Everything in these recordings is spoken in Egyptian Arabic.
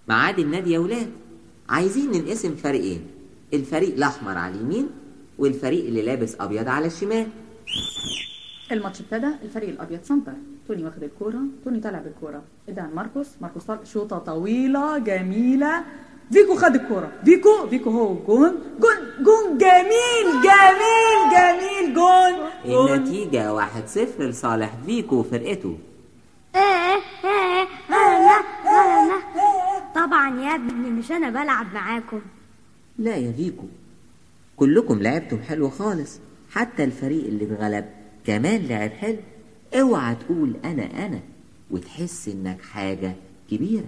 معاد النادي يا ولاد عايزين ننقسم فريقين الفريق الأحمر على اليمين والفريق اللي لابس أبيض على الشمال الماتش ابتدى الفريق الابيض سنتر توني واخد الكوره توني طالع بالكوره اداها لماركوس ماركوس طالع شوطه طويله جميله فيكو خد الكوره فيكو فيكو هو جون جون جون جميل جميل جميل جون جون النتيجة واحد صفر لصالح فيكو وفرقته ايه ايه انا انا طبعا يا ابني مش انا بلعب معاكم لا يا فيكو كلكم لعبتم حلو خالص حتى الفريق اللي اتغلب كمان لعب حلو اوعى تقول انا انا وتحس انك حاجة كبيرة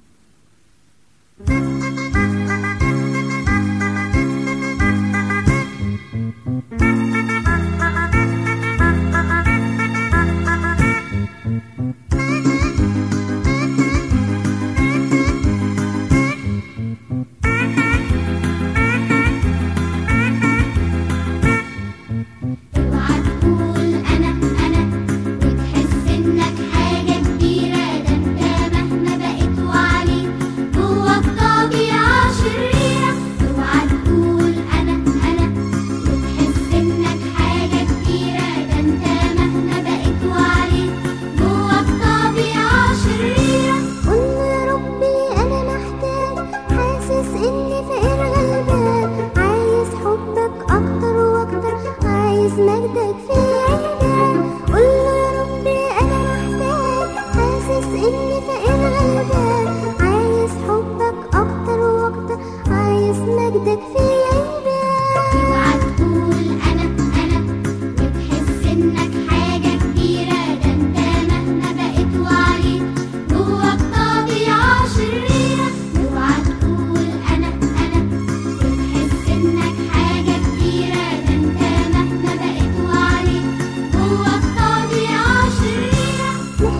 اوعى تقول انا انا وتحس انك حاجه كبيره ده انت مهما بقيت وعليك جواك طبيعه شريره اوعى تقول انا انا وتحس انك حاجه كبيره ده انت مهما بقيت وعليك جواك طبيعه شريره قول يا ربي انا محتاج حاسس اني فقير غلبان عايز حبك اكتر واكتر عايز مجدك في عينك قول يا ربي انا محتاج حاسس اني فقير غلبان عايز حبك اكتر واكتر عايز مجدك في عينك اوعى تقول انا انا وتحس انك حاجه كبيره ده انت مهما بقيت وعليك جواك طبيعه شريره اوعى تقول انا انا وتحس انك حاجه كبيره ده انت مهما بقيت وعليك جواك طبيعه شريره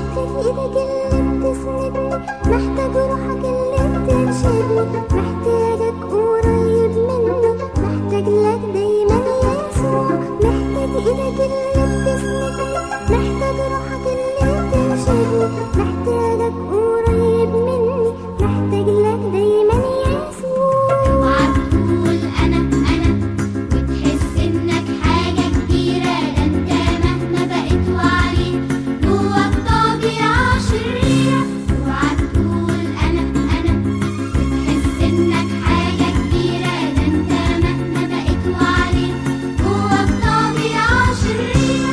محتاج ايدك اللي بتسندني محتاج روحك اللي بترشدني محتاجك قريب مني محتاج لك دايما يا يسوع محتاج ايدك اللي بتسندني محتاج روحك اللي بترشدني محتاجك قريب مني محتاج لك دايما يا يسوع اوعى تقول انا انا وتحس انك حاجه كبيره ده انت مهما بقيت وعليك جواك طبيعه شريره اوعى تقول انا انا وتحس انك حاجه كبيره ده انت مهما بقيت وعليك جواك طبيعه شريره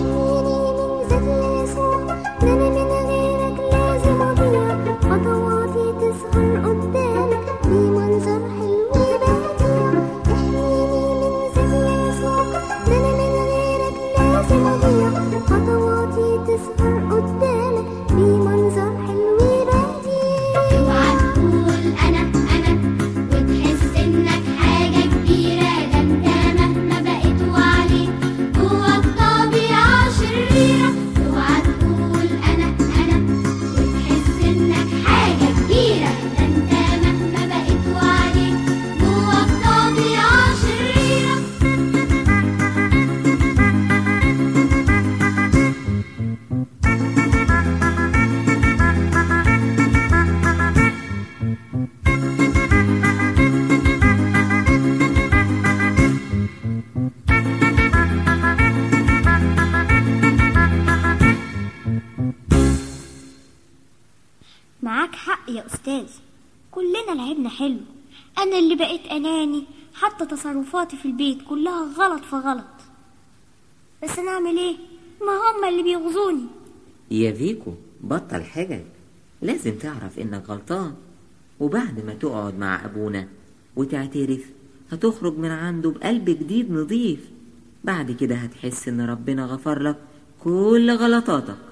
احميني من ذات يسوع ده انا من غيرك لازم اضيع خطواتي تسهر قدامك بمنظر حلو بديع احميني من ذات يسوع ده انا من غيرك لازم اضيع خطواتي تسهر قدامك بمنظر حلو بديع اوعى تقول انا انا وتحس انك حاجه كبيره ده انت مهما بقيت وعليك جواك طبيعه شريره اوعى تقول انا انا وتحس انك حاجه كبيره ده انت مهما بقيت وعليك جواك طبيعه شريره معاك حق يا أستاذ كلنا لعبنا حلو أنا اللي بقيت أناني حتى تصرفاتي في البيت كلها غلط في غلط بس نعمل إيه ما هم اللي بيغزوني يا فيكو بطل حجج لازم تعرف انك غلطان وبعد ما تقعد مع ابونا وتعترف هتخرج من عنده بقلب جديد نظيف بعد كده هتحس ان ربنا غفر لك كل غلطاتك